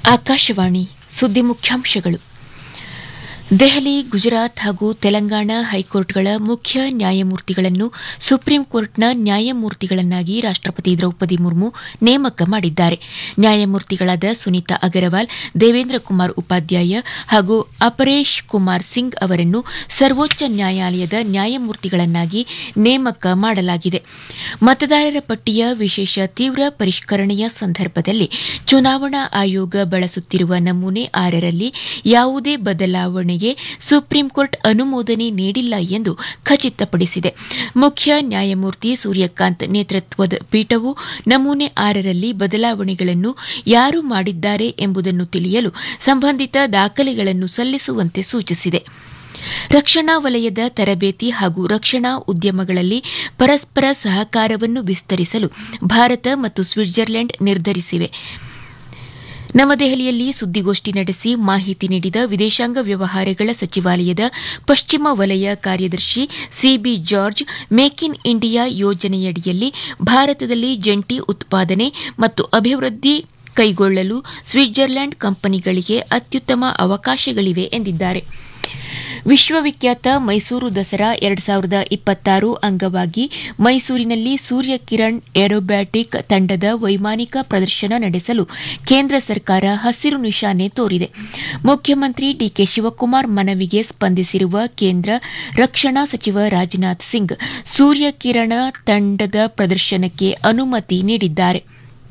ಆಕಾಶವಾಣಿ ಸುದ್ದಿ ಮುಖ್ಯಾಂಶಗಳು ದೆಹಲಿ ಗುಜರಾತ್ ಹಾಗೂ ತೆಲಂಗಾಣ ಹೈಕೋರ್ಟ್ಗಳ ಮುಖ್ಯ ನ್ಯಾಯಮೂರ್ತಿಗಳನ್ನು ಸುಪ್ರೀಂ ಕೋರ್ಟ್ನ ನ್ಯಾಯಮೂರ್ತಿಗಳನ್ನಾಗಿ ರಾಷ್ಟಪತಿ ದ್ರೌಪದಿ ಮುರ್ಮು ನೇಮಕ ಮಾಡಿದ್ದಾರೆ ನ್ಯಾಯಮೂರ್ತಿಗಳಾದ ಸುನೀತಾ ಅಗರವಾಲ್ ದೇವೇಂದ್ರ ಕುಮಾರ್ ಉಪಾಧ್ಯಾಯ ಹಾಗೂ ಅಪರೇಶ್ ಕುಮಾರ್ ಸಿಂಗ್ ಅವರನ್ನು ಸರ್ವೋಚ್ಚ ನ್ಯಾಯಾಲಯದ ನ್ಯಾಯಮೂರ್ತಿಗಳನ್ನಾಗಿ ನೇಮಕ ಮಾಡಲಾಗಿದೆ ಮತದಾರರ ಪಟ್ಟಿಯ ವಿಶೇಷ ತೀವ್ರ ಪರಿಷ್ಕರಣೆಯ ಸಂದರ್ಭದಲ್ಲಿ ಚುನಾವಣಾ ಆಯೋಗ ಬಳಸುತ್ತಿರುವ ನಮೂನೆ ಆರರಲ್ಲಿ ಯಾವುದೇ ಬದಲಾವಣೆಗೆ ಸುಪ್ರೀಂ ಕೋರ್ಟ್ ಅನುಮೋದನೆ ನೀಡಿಲ್ಲ ಎಂದು ಖಚಿತಪಡಿಸಿದೆ ಮುಖ್ಯ ನ್ಯಾಯಮೂರ್ತಿ ಸೂರ್ಯಕಾಂತ್ ನೇತೃತ್ವದ ಪೀಠವು ನಮೂನೆ ಆರರಲ್ಲಿ ಬದಲಾವಣೆಗಳನ್ನು ಯಾರು ಮಾಡಿದ್ದಾರೆ ಎಂಬುದನ್ನು ತಿಳಿಯಲು ಸಂಬಂಧಿತ ದಾಖಲೆಗಳನ್ನು ಸಲ್ಲಿಸುವಂತೆ ಸೂಚಿಸಿದೆ ರಕ್ಷಣಾ ವಲಯದ ತರಬೇತಿ ಹಾಗೂ ರಕ್ಷಣಾ ಉದ್ಯಮಗಳಲ್ಲಿ ಪರಸ್ಪರ ಸಹಕಾರವನ್ನು ವಿಸ್ತರಿಸಲು ಭಾರತ ಮತ್ತು ಸ್ವಿಟ್ಜರ್ಲೆಂಡ್ ನಿರ್ಧರಿಸಿವೆ ನವದೆಹಲಿಯಲ್ಲಿ ಸುದ್ದಿಗೋಷ್ಠಿ ನಡೆಸಿ ಮಾಹಿತಿ ನೀಡಿದ ವಿದೇಶಾಂಗ ವ್ಯವಹಾರಗಳ ಸಚಿವಾಲಯದ ಪಶ್ಚಿಮ ವಲಯ ಕಾರ್ಯದರ್ಶಿ Sibi George make in India ಯೋಜನೆಯಡಿಯಲ್ಲಿ ಭಾರತದಲ್ಲಿ ಜಂಟಿ ಉತ್ಪಾದನೆ ಮತ್ತು ಅಭಿವೃದ್ಧಿ ಕೈಗೊಳ್ಳಲು ಸ್ವಿಟ್ಜರ್ಲೆಂಡ್ ಕಂಪನಿಗಳಿಗೆ ಅತ್ಯುತ್ತಮ ಅವಕಾಶಗಳಿವೆ ಎಂದಿದ್ದಾರೆ ವಿಶ್ವವಿಖ್ಯಾತ ಮೈಸೂರು ದಸರಾ ಎರಡು ಸಾವಿರದ ಇಪ್ಪತ್ತಾರು ಅಂಗವಾಗಿ ಮೈಸೂರಿನಲ್ಲಿ ಸೂರ್ಯ ಕಿರಣ್ ಏರೋಬ್ಯಾಟಿಕ್ ತಂಡದ ವೈಮಾನಿಕ ಪ್ರದರ್ಶನ ನಡೆಸಲು ಕೇಂದ್ರ ಸರ್ಕಾರ ಹಸಿರು ನಿಶಾನೆ ತೋರಿದೆ ಮುಖ್ಯಮಂತ್ರಿ ಡಿಕೆ ಶಿವಕುಮಾರ್ ಮನವಿಗೆ ಸ್ಪಂದಿಸಿರುವ ಕೇಂದ್ರ ರಕ್ಷಣಾ ಸಚಿವ ರಾಜನಾಥ್ ಸಿಂಗ್ ಸೂರ್ಯ ಕಿರಣ ತಂಡದ ಪ್ರದರ್ಶನಕ್ಕೆ ಅನುಮತಿ ನೀಡಿದ್ದಾರೆ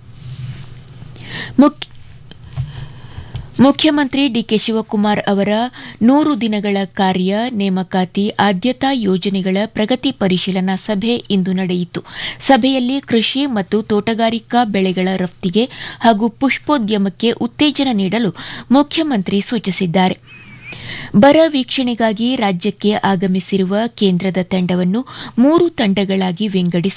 ಮುಖ್ಯಮಂತ್ರಿ ಡಿಕೆ ಶಿವಕುಮಾರ್ ಅವರ ನೂರು ದಿನಗಳ ಕಾರ್ಯ ನೇಮಕಾತಿ ಆದ್ಯತಾ ಯೋಜನೆಗಳ ಪ್ರಗತಿ ಪರಿಶೀಲನಾ ಸಭೆ ಇಂದು ನಡೆಯಿತು ಸಭೆಯಲ್ಲಿ ಕೃಷಿ ಮತ್ತು ತೋಟಗಾರಿಕಾ ಬೆಳೆಗಳ ರಫ್ತಿಗೆ ಹಾಗೂ ಪುಷ್ಪೋದ್ಯಮಕ್ಕೆ ಉತ್ತೇಜನ ನೀಡಲು ಮುಖ್ಯಮಂತ್ರಿ ಸೂಚಿಸಿದ್ದಾರೆ ಬರ ವೀಕ್ಷಣೆಗಾಗಿ ರಾಜ್ಯಕ್ಕೆ ಆಗಮಿಸಿರುವ ಕೇಂದ್ರದ ತಂಡವನ್ನು ಮೂರು ತಂಡಗಳಾಗಿ ವಿಂಗಡಿಸಿ